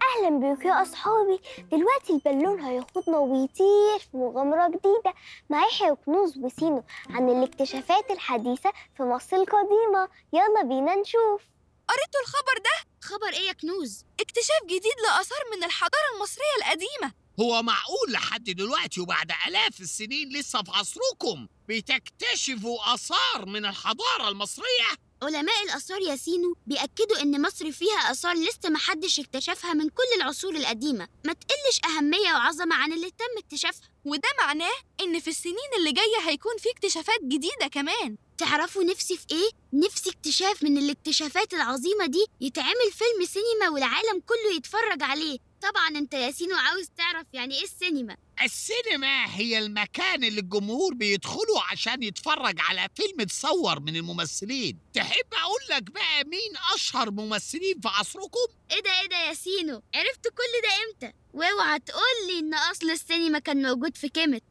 أهلا بيكم يا أصحابي دلوقتي البالون هياخدنا ويطير في مغامرة جديدة مع يحيى وكنوز وسينو عن الاكتشافات الحديثة في مصر القديمة يلا بينا نشوف قريتوا الخبر ده؟ خبر ايه يا كنوز؟ اكتشاف جديد لآثار من الحضارة المصرية القديمة هو معقول لحد دلوقتي وبعد آلاف السنين لسه في عصركم بتكتشفوا آثار من الحضارة المصرية؟ علماء الآثار يا سينو بيأكدوا إن مصر فيها آثار لسه محدش اكتشفها من كل العصور القديمة ما تقلش أهمية وعظمة عن اللي تم اكتشافها وده معناه إن في السنين اللي جاية هيكون في اكتشافات جديدة كمان تعرفوا نفسي في إيه؟ نفسي اكتشاف من الاكتشافات العظيمة دي يتعمل فيلم سينما والعالم كله يتفرج عليه طبعا انت يا سينو عاوز تعرف يعني ايه السينما السينما هي المكان اللي الجمهور بيدخله عشان يتفرج على فيلم اتصور من الممثلين تحب أقول لك بقى مين أشهر ممثلين في عصركم؟ ايه ده ايه ده يا سينو عرفت كل ده امتى واوعى تقولي ان اصل السينما كان موجود في كيمت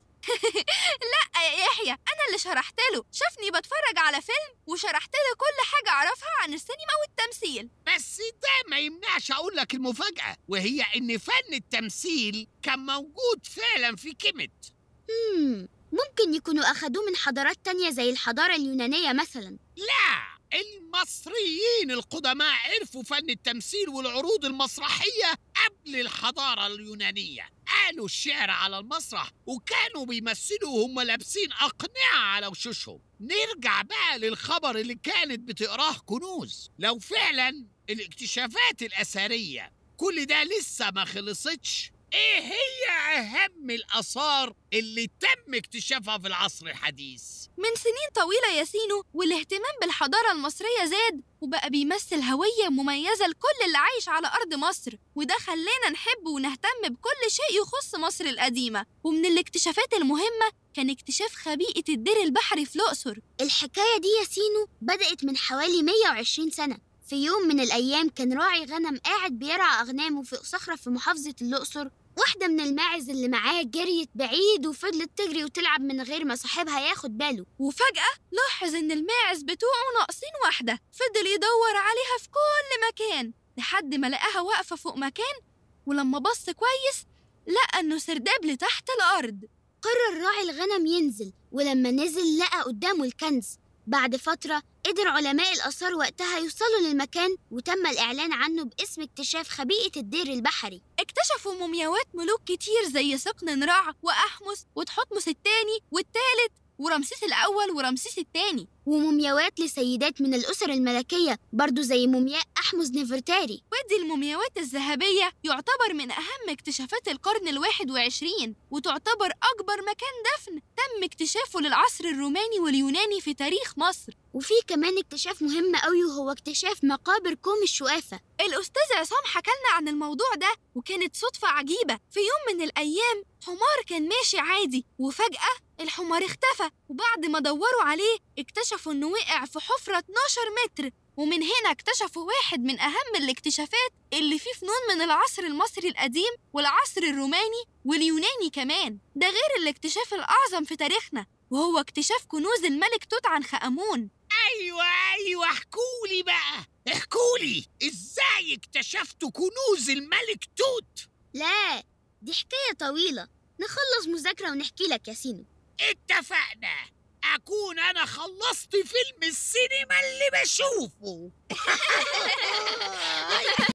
لا يا يحيى أنا اللي شرحت له شافني بتفرج على فيلم وشرحت له كل حاجة أعرفها عن السينما والتمثيل بس ده ما يمنعش أقول لك المفاجأة وهي إن فن التمثيل كان موجود فعلا في كيمت مم. ممكن يكونوا أخدوه من حضارات تانية زي الحضارة اليونانية مثلا لا المصريين القدماء عرفوا فن التمثيل والعروض المسرحية قبل الحضارة اليونانية قالوا الشعر على المسرح وكانوا بيمثلوا وهم لابسين أقنعة على وشوشهم نرجع بقى للخبر اللي كانت بتقراه كنوز لو فعلا الاكتشافات الأثرية كل ده لسه ما خلصتش ايه هي اهم الاثار اللي تم اكتشافها في العصر الحديث من سنين طويلة يا سينو والاهتمام بالحضارة المصرية زاد وبقى بيمثل هوية مميزة لكل اللي عايش على أرض مصر وده خلانا نحب ونهتم بكل شيء يخص مصر القديمة ومن الاكتشافات المهمة كان اكتشاف خبيئة الدير البحري في الأقصر الحكاية دي يا سينو بدأت من حوالي 120 سنة في يوم من الأيام كان راعي غنم قاعد بيرعى أغنامه في صخرة في محافظة الأقصر واحدة من الماعز اللي معاه جريت بعيد وفضلت تجري وتلعب من غير ما صاحبها ياخد باله وفجأة لاحظ إن الماعز بتوعه ناقصين واحدة فضل يدور عليها في كل مكان لحد ما لقاها واقفة فوق مكان ولما بص كويس لقى إنه سرداب لتحت الأرض قرر راعي الغنم ينزل ولما نزل لقى قدامه الكنز بعد فترة قدر علماء الآثار وقتها يوصلوا للمكان وتم الإعلان عنه باسم اكتشاف خبيئة الدير البحري اكتشفوا مومياوات ملوك كتير زي سقن نرع وأحمس وتحتمس التاني والتالت ورمسيس الأول ورمسيس التاني ومومياوات لسيدات من الأسر الملكية برضو زي مومياء أحمس نفرتاري ودي المومياوات الذهبية يعتبر من أهم اكتشافات القرن الواحد وعشرين وتعتبر أكبر مكان دفن تم اكتشافه للعصر الروماني واليوناني في تاريخ مصر وفي كمان اكتشاف مهم قوي وهو اكتشاف مقابر كوم الشقافة الأستاذ عصام حكالنا عن الموضوع ده وكانت صدفة عجيبة في يوم من الأيام حمار كان ماشي عادي وفجأة الحمار اختفى وبعد ما دوروا عليه اكتشفوا إنه وقع في حفرة 12 متر ومن هنا اكتشفوا واحد من أهم الاكتشافات اللي فيه فنون من العصر المصري القديم والعصر الروماني واليوناني كمان ده غير الاكتشاف الأعظم في تاريخنا وهو اكتشاف كنوز الملك توت عنخ آمون ايوه ايوه احكولي بقى احكولي ازاي اكتشفتوا كنوز الملك توت لا دي حكاية طويلة نخلص مذاكرة ونحكي لك يا سينو اتفقنا اكون انا خلصت فيلم السينما اللي بشوفه